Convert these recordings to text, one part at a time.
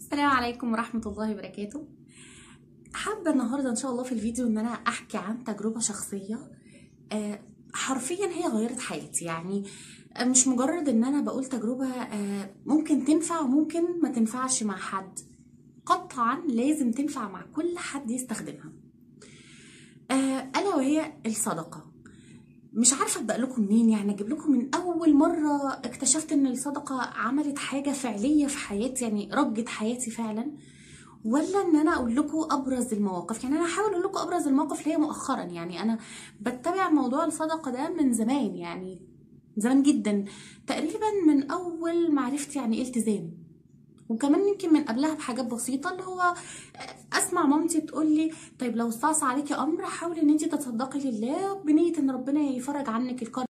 السلام عليكم ورحمة الله وبركاته حابة النهاردة إن شاء الله في الفيديو إن أنا أحكي عن تجربة شخصية آه، حرفيا هي غيرت حياتي يعني آه، مش مجرد إن أنا بقول تجربة آه، ممكن تنفع وممكن ما تنفعش مع حد قطعا لازم تنفع مع كل حد يستخدمها آه، ألا وهي الصدقة مش عارفه ابدا لكم منين يعني اجيب لكم من اول مره اكتشفت ان الصدقه عملت حاجه فعليه في حياتي يعني رجت حياتي فعلا ولا ان انا اقول لكم ابرز المواقف يعني انا هحاول اقول لكم ابرز المواقف اللي هي مؤخرا يعني انا بتبع موضوع الصدقه ده من زمان يعني زمان جدا تقريبا من اول ما عرفت يعني ايه التزام وكمان يمكن من قبلها بحاجات بسيطه اللي هو اسمع مامتي تقول لي طيب لو استعصى عليكي امر حاولي ان انت تتصدقي لله بنيه ان ربنا يفرج عنك الكرب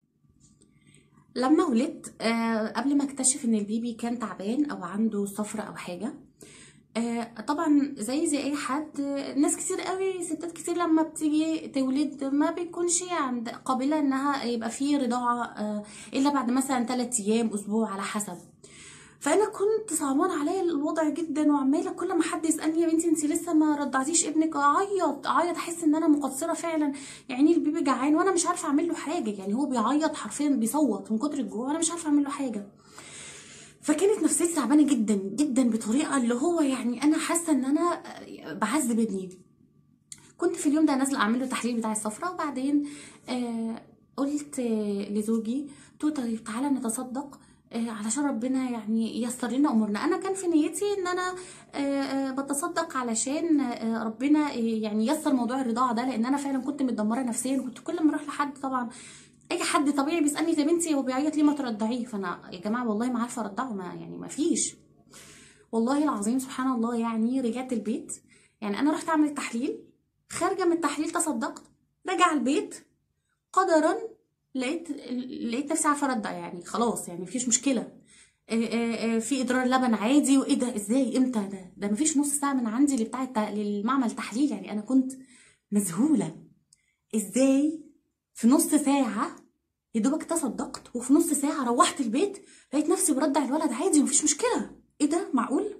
لما ولدت آه قبل ما اكتشف ان البيبي كان تعبان او عنده صفرة او حاجه آه طبعا زي زي اي حد آه، ناس كتير قوي ستات كتير لما بتيجي تولد ما بيكونش عند قابله انها يبقى فيه رضاعه آه الا بعد مثلا 3 ايام اسبوع على حسب فانا كنت صعبان عليا الوضع جدا وعماله كل ما حد يسالني يا بنتي انت لسه ما رضعتيش ابنك اعيط اعيط احس ان انا مقصره فعلا يعني البيبي جعان وانا مش عارفه اعمل له حاجه يعني هو بيعيط حرفيا بيصوت من كتر الجوع وانا مش عارفه اعمل له حاجه فكانت نفسيتي تعبانه جدا جدا بطريقه اللي هو يعني انا حاسه ان انا بعذب ابني كنت في اليوم ده نازله اعمل له تحليل بتاع الصفرة وبعدين آه قلت آه لزوجي قلت له طيب تعالى نتصدق آه علشان ربنا يعني ييسر لنا امورنا انا كان في نيتي ان انا آه آه بتصدق علشان آه ربنا آه يعني ييسر موضوع الرضاعه ده لان انا فعلا كنت متدمره نفسيا وكنت كل ما اروح لحد طبعا اي حد طبيعي بيسالني يا بنتي هو بيعيط ليه ما ترضعيه فانا يا جماعه والله ما عارفه ارضعه ما يعني ما فيش والله العظيم سبحان الله يعني رجعت البيت يعني انا رحت اعمل التحليل خارجه من التحليل تصدقت راجعه البيت قدرا لقيت لقيت نفسي عارفه ارضع يعني خلاص يعني مفيش مشكله آه، آه، آه، في ادرار لبن عادي وايه ده ازاي امتى ده ده مفيش نص ساعه من عندي اللي بتاع الت- للمعمل تحليل يعني انا كنت مذهوله ازاي في نص ساعه يا دوبك تصدقت وفي نص ساعه روحت البيت لقيت نفسي برضع الولد عادي ومفيش مشكله ايه ده معقول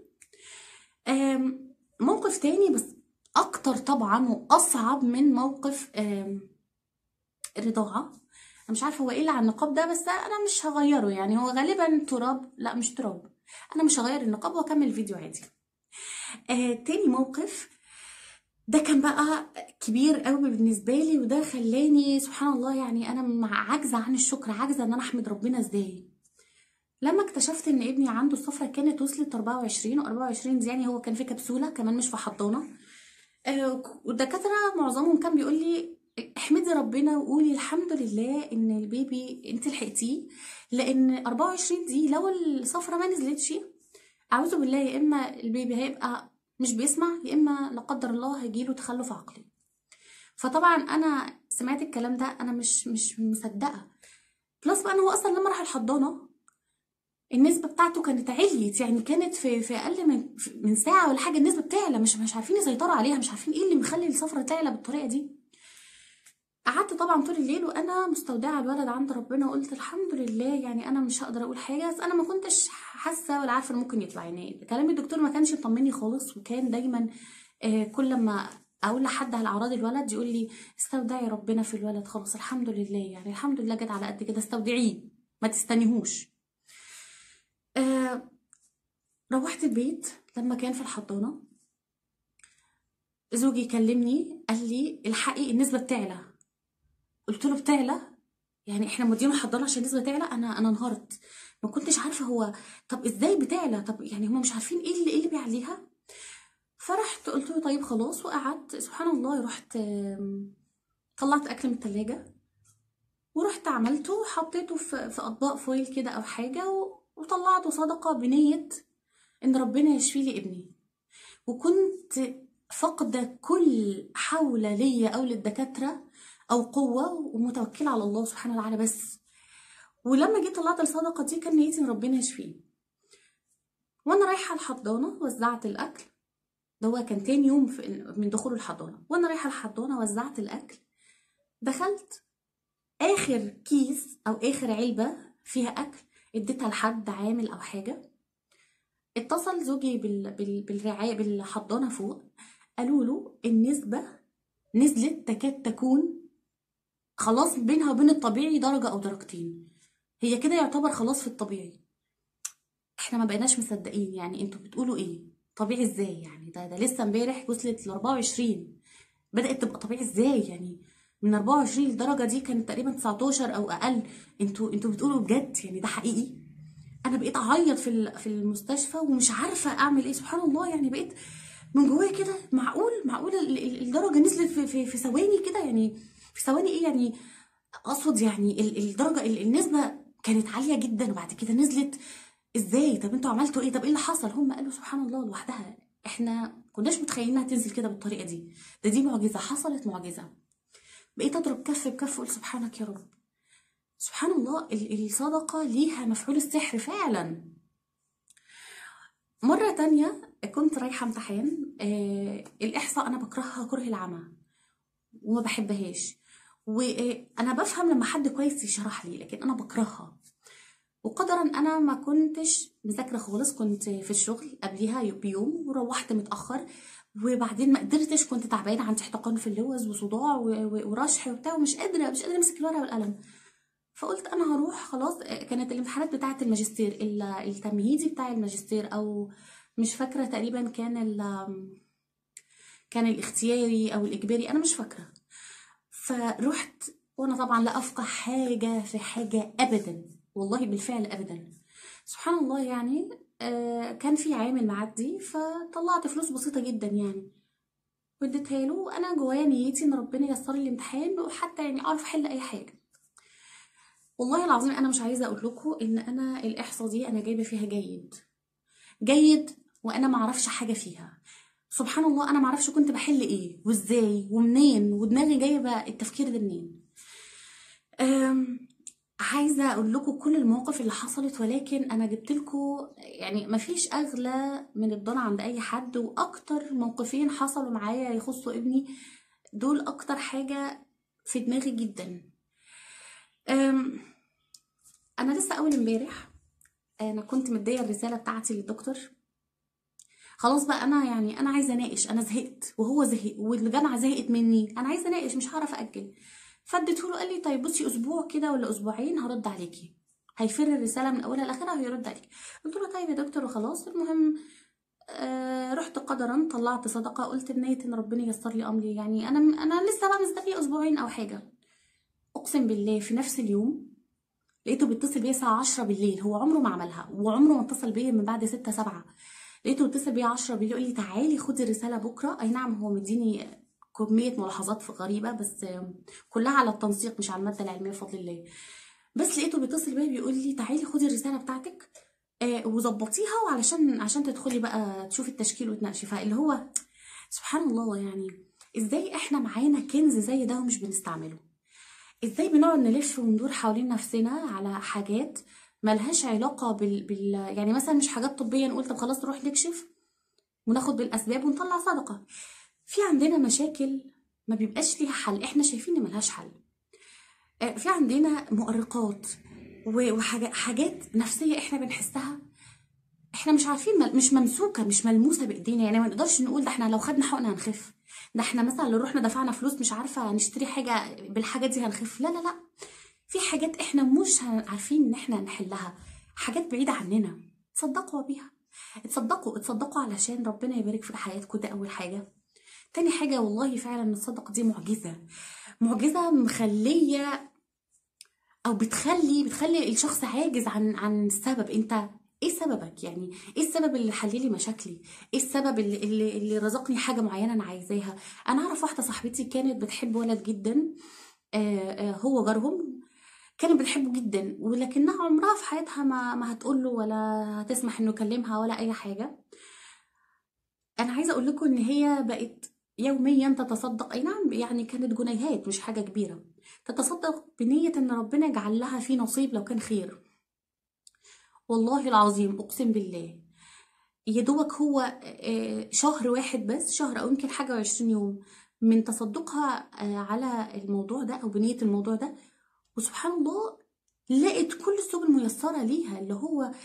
آم، موقف تاني بس اكتر طبعا واصعب من موقف آم، الرضاعه انا مش عارفه هو ايه اللي على النقاب ده بس انا مش هغيره يعني هو غالبا تراب لا مش تراب انا مش هغير النقاب واكمل الفيديو عادي آه تاني موقف ده كان بقى كبير قوي بالنسبه لي وده خلاني سبحان الله يعني انا مع عاجزه عن الشكر عاجزه ان انا احمد ربنا ازاي لما اكتشفت ان ابني عنده الصفرة كانت وصلت 24 و24 دي يعني هو كان في كبسوله كمان مش في حضانه آه، والدكاتره معظمهم كان بيقول لي احمدي ربنا وقولي الحمد لله ان البيبي انت لحقتيه لان 24 دي لو الصفرة ما نزلتش اعوذ بالله يا اما البيبي هيبقى مش بيسمع يا اما لا قدر الله هيجيله تخلف عقلي فطبعا انا سمعت الكلام ده انا مش مش مصدقه بلس بقى ان هو اصلا لما راح الحضانه النسبة بتاعته كانت عليت يعني كانت في في أقل من من ساعة ولا حاجة النسبة بتعلى مش مش عارفين يسيطروا عليها مش عارفين ايه اللي مخلي الصفرة تعلى بالطريقة دي قعدت طبعا طول الليل وانا مستودعه الولد عند ربنا وقلت الحمد لله يعني انا مش هقدر اقول حاجه بس انا ما كنتش حاسه ولا عارفه انه ممكن يطلع يعني كلام الدكتور ما كانش مطمني خالص وكان دايما آه، كل ما اقول لحد على اعراض الولد يقول لي استودعي ربنا في الولد خلاص الحمد لله يعني الحمد لله جت على قد كده استودعيه ما تستنيهوش آه روحت البيت لما كان في الحضانه زوجي كلمني قال لي الحقي النسبه بتعلى قلت له بتعلى يعني احنا مودينه الحضانه عشان النسبه تعلى انا انا انهارت ما كنتش عارفه هو طب ازاي بتعلى طب يعني هم مش عارفين ايه اللي ايه اللي بيعليها فرحت قلت له طيب خلاص وقعدت سبحان الله رحت آم، طلعت اكل من التلاجة ورحت عملته وحطيته في في اطباق فويل كده او حاجه و- وطلعته صدقه بنيه ان ربنا يشفي لي ابني وكنت فاقدة كل حول ليا أو للدكاترة أو قوة ومتوكلة على الله سبحانه وتعالى بس ولما جيت طلعت الصدقة دي كان نيتي إن ربنا يشفيه وأنا رايحة الحضانة وزعت الأكل ده هو كان تاني يوم في- من دخول الحضانة وأنا رايحة الحضانة وزعت الأكل دخلت آخر كيس أو آخر علبة فيها أكل اديتها لحد عامل أو حاجة اتصل زوجي بال... بال... بالرعاية بالحضانة فوق قالوا له النسبة نزلت تكاد تكون خلاص بينها وبين الطبيعي درجة أو درجتين هي كده يعتبر خلاص في الطبيعي احنا ما بقيناش مصدقين يعني انتوا بتقولوا ايه طبيعي ازاي يعني ده ده لسه امبارح وصلت ل 24 بدأت تبقى طبيعي ازاي يعني من 24 الدرجة دي كانت تقريبا 19 او اقل انتوا انتوا بتقولوا بجد يعني ده حقيقي انا بقيت اعيط في ال- في المستشفى ومش عارفه اعمل ايه سبحان الله يعني بقيت من جوايا كده معقول معقول ال- ال- الدرجه نزلت في في, في ثواني كده يعني في ثواني ايه يعني اقصد يعني ال- الدرجه ال- النسبه كانت عاليه جدا وبعد كده نزلت ازاي طب انتوا عملتوا ايه طب ايه اللي حصل هم قالوا سبحان الله لوحدها احنا كناش متخيلين انها تنزل كده بالطريقه دي ده دي معجزه حصلت معجزه بقيت اضرب كف بكف اقول سبحانك يا رب سبحان الله ال- الصدقه ليها مفعول السحر فعلا مرة تانية كنت رايحة امتحان آه الإحصاء أنا بكرهها كره العمى وما بحبهاش وأنا بفهم لما حد كويس يشرح لي لكن أنا بكرهها وقدرا أنا ما كنتش مذاكرة خالص كنت في الشغل قبليها بيوم وروحت متأخر وبعدين ما قدرتش كنت تعبانة عندي احتقان في اللوز وصداع و- و- ورشح وبتاع ومش قادرة مش قادرة أمسك الورقة والقلم فقلت انا هروح خلاص كانت الامتحانات بتاعه الماجستير ال- التمهيدي بتاع الماجستير او مش فاكره تقريبا كان ال كان الاختياري او الاجباري انا مش فاكره فرحت وانا طبعا لا افقه حاجه في حاجه ابدا والله بالفعل ابدا سبحان الله يعني آه، كان في عامل معدي فطلعت فلوس بسيطه جدا يعني واديتها له وانا جوايا نيتي ان ربنا ييسر لي الامتحان وحتى يعني اعرف احل اي حاجه والله العظيم انا مش عايزه اقول لكم ان انا الاحصاء دي انا جايبه فيها جيد جيد وانا ما اعرفش حاجه فيها سبحان الله انا ما اعرفش كنت بحل ايه وازاي ومنين ودماغي جايبه التفكير ده منين أم، عايزه اقول لكم كل المواقف اللي حصلت ولكن انا جبت لكم يعني ما فيش اغلى من الضنا عند اي حد واكتر موقفين حصلوا معايا يخصوا ابني دول اكتر حاجه في دماغي جدا أم، انا لسه اول امبارح انا كنت مديه الرساله بتاعتي للدكتور خلاص بقى انا يعني انا عايزه اناقش انا زهقت وهو زهق والجامعه زهقت مني انا عايزه اناقش مش هعرف اجل فاديته له قال لي طيب بصي اسبوع كده ولا اسبوعين هرد عليكي هيفر الرساله من اولها لاخرها ويرد عليكي قلت له طيب يا دكتور وخلاص المهم آه رحت قدرا طلعت صدقه قلت بنيه ان ربنا ييسر لي امري يعني انا انا لسه بقى مستنيه اسبوعين او حاجه اقسم بالله في نفس اليوم لقيته بيتصل بيا الساعه 10 بالليل هو عمره ما عملها وعمره ما اتصل بيا من بعد 6 7 لقيته بيتصل بيا 10 بالليل يقول لي تعالي خدي الرساله بكره اي نعم هو مديني كميه ملاحظات غريبه بس كلها على التنسيق مش على الماده العلميه بفضل الله بس لقيته بيتصل بيا بيقول لي تعالي خدي الرساله بتاعتك آه، وظبطيها وعلشان عشان تدخلي بقى تشوفي التشكيل وتناقشي فاللي هو سبحان الله يعني ازاي احنا معانا كنز زي ده ومش بنستعمله ازاي بنقعد نلف وندور حوالين نفسنا على حاجات ملهاش علاقة بال... بال... يعني مثلا مش حاجات طبية نقول طب خلاص نروح نكشف وناخد بالأسباب ونطلع صدقة في عندنا مشاكل ما بيبقاش ليها حل احنا شايفين ان ملهاش حل آه، في عندنا مؤرقات و- وحاجات حاجات نفسية احنا بنحسها احنا مش عارفين مل- مش ممسوكة مش ملموسة بايدينا يعني ما نقدرش نقول ده احنا لو خدنا حقنة هنخف ده احنا مثلا لو رحنا دفعنا فلوس مش عارفة نشتري حاجة بالحاجة دي هنخف لا لا لا في حاجات احنا مش هن- عارفين ان احنا نحلها حاجات بعيدة عننا تصدقوا بيها اتصدقوا اتصدقوا علشان ربنا يبارك في حياتكم ده اول حاجة تاني حاجة والله فعلا الصدقة دي معجزة معجزة مخلية او بتخلي بتخلي الشخص عاجز عن عن السبب انت ايه سببك يعني ايه السبب اللي حل لي مشاكلي ايه السبب اللي, اللي, اللي رزقني حاجه معينه انا عايزاها انا اعرف واحده صاحبتي كانت بتحب ولد جدا آه آه هو جارهم كانت بتحبه جدا ولكنها عمرها في حياتها ما ما هتقول له ولا هتسمح انه يكلمها ولا اي حاجه انا عايزه اقول لكم ان هي بقت يوميا تتصدق اي نعم يعني كانت جنيهات مش حاجه كبيره تتصدق بنيه ان ربنا يجعل لها في نصيب لو كان خير والله العظيم اقسم بالله يا دوبك هو آه، شهر واحد بس شهر او يمكن حاجه وعشرين يوم من تصدقها آه، على الموضوع ده او بنيه الموضوع ده وسبحان الله لقت كل السبل ميسره ليها اللي هو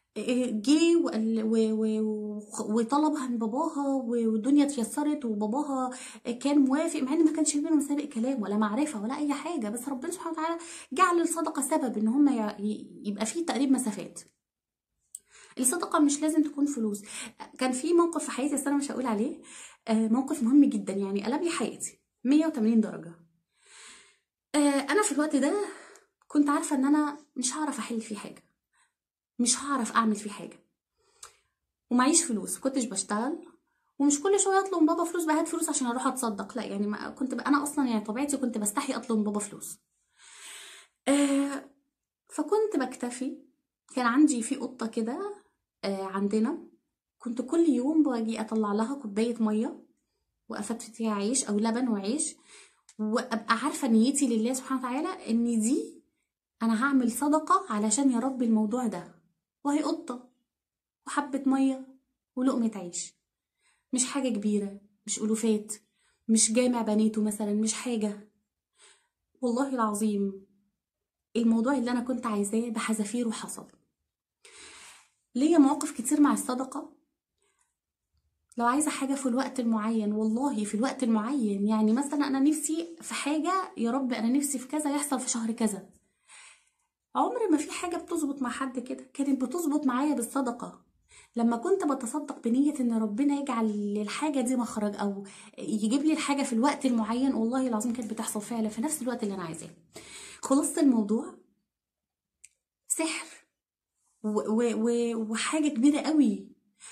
جه وقال- و- و- وطلبها من باباها والدنيا اتيسرت وباباها كان موافق مع ان ما كانش بينهم سابق كلام ولا معرفه ولا اي حاجه بس ربنا سبحانه وتعالى جعل الصدقه سبب ان هم ي- ي- يبقى فيه تقريب مسافات الصدقه مش لازم تكون فلوس كان في موقف في حياتي بس انا مش هقول عليه آه، موقف مهم جدا يعني قلب لي حياتي 180 درجه آه، انا في الوقت ده كنت عارفه ان انا مش هعرف احل فيه حاجه مش هعرف اعمل فيه حاجه ومعيش فلوس كنتش بشتغل ومش كل شويه اطلب من بابا فلوس بقى هات فلوس عشان اروح اتصدق لا يعني ما كنت بقى انا اصلا يعني طبيعتي كنت بستحي اطلب من بابا فلوس آه فكنت بكتفي كان عندي في قطه كده آه عندنا كنت كل يوم باجي اطلع لها كوبايه ميه وافتفت فيها عيش او لبن وعيش وابقى عارفه نيتي لله سبحانه وتعالى ان دي انا هعمل صدقه علشان يا رب الموضوع ده وهي قطه وحبه ميه ولقمه عيش مش حاجه كبيره مش الوفات مش جامع بنيته مثلا مش حاجه والله العظيم الموضوع اللي انا كنت عايزاه بحذافيره حصل ليا مواقف كتير مع الصدقه لو عايزه حاجه في الوقت المعين والله في الوقت المعين يعني مثلا انا نفسي في حاجه يا رب انا نفسي في كذا يحصل في شهر كذا عمر ما في حاجه بتظبط مع حد كده كانت بتظبط معايا بالصدقه لما كنت بتصدق بنية ان ربنا يجعل للحاجة دي مخرج او يجيب لي الحاجة في الوقت المعين والله العظيم كانت بتحصل فعلا في نفس الوقت اللي انا عايزاه خلاصة الموضوع سحر و و و وحاجة كبيرة قوي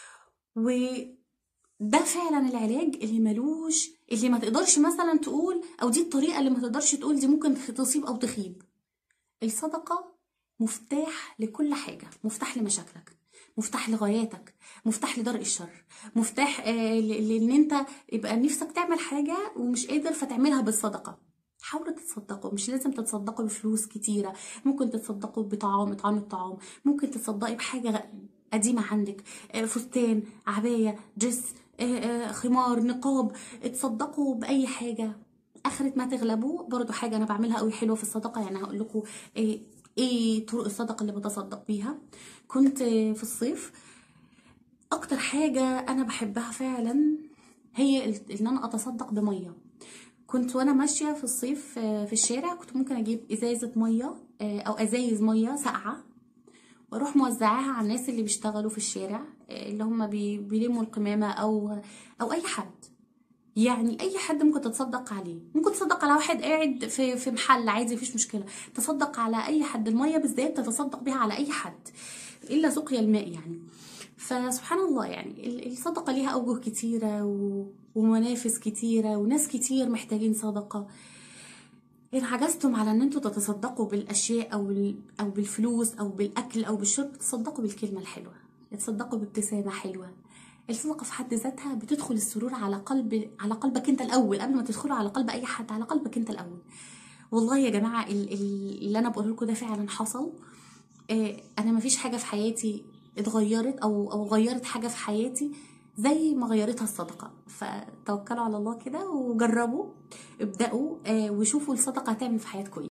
وده فعلا العلاج اللي ملوش اللي ما تقدرش مثلا تقول او دي الطريقة اللي ما تقدرش تقول دي ممكن تصيب او تخيب الصدقة مفتاح لكل حاجة مفتاح لمشاكلك مفتاح لغاياتك مفتاح لدرء الشر مفتاح آه ل- لان انت يبقى نفسك تعمل حاجة ومش قادر فتعملها بالصدقة حاولوا تتصدقوا مش لازم تتصدقوا بفلوس كتيرة ممكن تتصدقوا بطعام إطعام الطعام ممكن تتصدقي بحاجة غ- قديمة عندك آه، فستان عباية جس آه، آه، خمار نقاب تصدقوا بأي حاجة اخرة ما تغلبوا برضو حاجة انا بعملها قوي حلوة في الصدقة يعني هقول لكم ايه ايه طرق الصدقة اللي بتصدق بيها كنت آه، في الصيف اكتر حاجة انا بحبها فعلا هي ال- ان انا اتصدق بمية كنت وانا ماشية في الصيف آه، في الشارع كنت ممكن اجيب ازازة مية آه، او ازايز مية ساقعة واروح موزعاها على الناس اللي بيشتغلوا في الشارع آه، اللي هم بي- بيلموا القمامة او او اي حد يعني اي حد ممكن تتصدق عليه ممكن تصدق على واحد قاعد في في محل عادي مفيش مشكله تصدق على اي حد الميه بالذات تتصدق بيها على اي حد الا سقيا الماء يعني فسبحان الله يعني ال- الصدقه ليها اوجه كتيره و... ومنافس كتيره وناس كتير محتاجين صدقه إن عجزتم على إن أنتوا تتصدقوا بالأشياء أو ال- أو بالفلوس أو بالأكل أو بالشرب تصدقوا بالكلمة الحلوة تصدقوا بابتسامة حلوة الصدقة في حد ذاتها بتدخل السرور على قلب على قلبك أنت الأول قبل ما تدخله على قلب أي حد على قلبك أنت الأول والله يا جماعة ال- ال- اللي أنا بقوله لكم ده فعلا حصل آه، أنا مفيش حاجة في حياتي اتغيرت أو أو غيرت حاجة في حياتي زي ما غيرتها الصدقة فتوكلوا على الله كده وجربوا ابدأوا آه، وشوفوا الصدقة هتعمل في حياتكم ايه